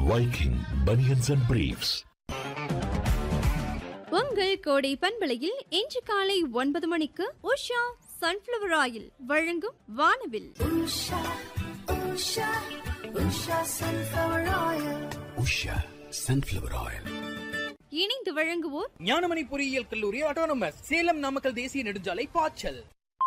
Viking Bunions and Briefs. உங்கள் கோடை பண்பலையில் இன்று காலை ஒன்பது மணிக்கு உஷா சன்ஃப்ளவர் ஆயில் வழங்கும் வானவில் Usha, Usha, Usha sunflower oil. Usha sunflower oil இணைந்து வழங்குவோர் ஞானமணி பொறியியல் கல்லூரி ஆட்டோனமஸ் சேலம் நாமக்கல் தேசிய நெடுஞ்சாலை பாய்ச்சல்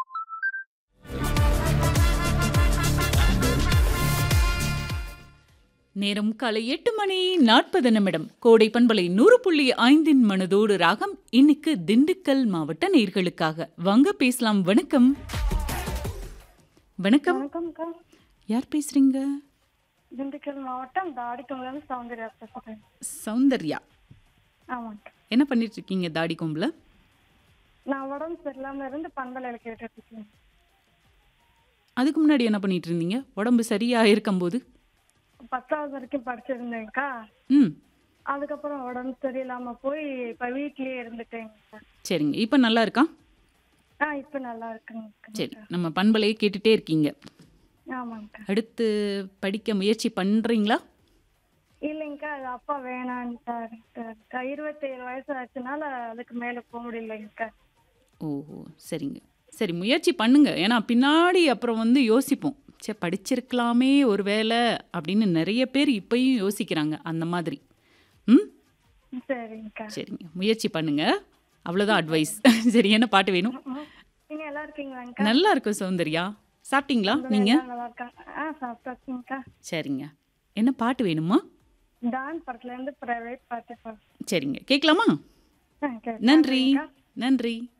நேரம் காலை எட்டு மணி நாற்பது நிமிடம் கோடை பண்பலை நூறு புள்ளி ஐந்தின் மனதோடு ராகம் இன்னைக்கு திண்டுக்கல் மாவட்ட நேர்களுக்காக வாங்க பேசலாம் வணக்கம் வணக்கம் வணக்கம்க்கா யார் பேசுறீங்க திண்டுக்கல் மாவட்டம் தாடிக்கொம்பு சௌந்தர்யா பேசுகிறேன் சௌந்தர்யா ஆமாங்க என்ன பண்ணிட்டு இருக்கீங்க தாடி கொம்புல நான் உடம்பு சரியில்லாம இருந்து பண்பலையில் கேட்டுட்டு இருக்கேன் அதுக்கு முன்னாடி என்ன பண்ணிட்டு இருந்தீங்க உடம்பு சரியா இருக்கும்போது பத்தாவது வரைக்கும் படிச்சிருந்தேங்க்கா ம் அதுக்கப்புறம் உடம்பு சரியில்லாம போய் இப்ப வீட்லயே இருந்துட்டேங்க சரிங்க இப்போ நல்லா இருக்கா ஆ இப்ப நல்லா இருக்குங்க சரி நம்ம பண்பலையை கேட்டுட்டே இருக்கீங்க ஆமாங்கக்கா அடுத்து படிக்க முயற்சி பண்றீங்களா இல்லைங்கக்கா அது அப்பா வேணான்ட்டாருக்கா இருபத்தேழு வயசு ஆச்சுனால அதுக்கு மேல போக முடியலைங்கக்கா ஓஹோ சரிங்க சரி முயற்சி பண்ணுங்க ஏன்னா பின்னாடி அப்புறம் வந்து யோசிப்போம் சே படிச்சிருக்கலாமே ஒரு வேலை அப்படின்னு நிறைய பேர் இப்பயும் யோசிக்கிறாங்க அந்த மாதிரி ம் சரிங்கக்கா சரிங்க முயற்சி பண்ணுங்க அவ்வளோதான் அட்வைஸ் சரி என்ன பாட்டு வேணும் நீங்க எல்லாம் இருக்கீங்களாங்கக்கா நல்லா இருக்கும் சௌந்தர்யா சாப்பிட்டீங்களா நீங்க எல்லாம் நல்லா இருக்கா ஆ சாப்பிட்டாச்சுங்கக்கா சரிங்க என்ன பாட்டு வேணுமா டான் படத்துல இருந்து பிரைவேட் பார்த்து சரிங்க கேட்கலாமா ஆ, கேட்டேன். நன்றி நன்றிங்கக்கா. நன்றி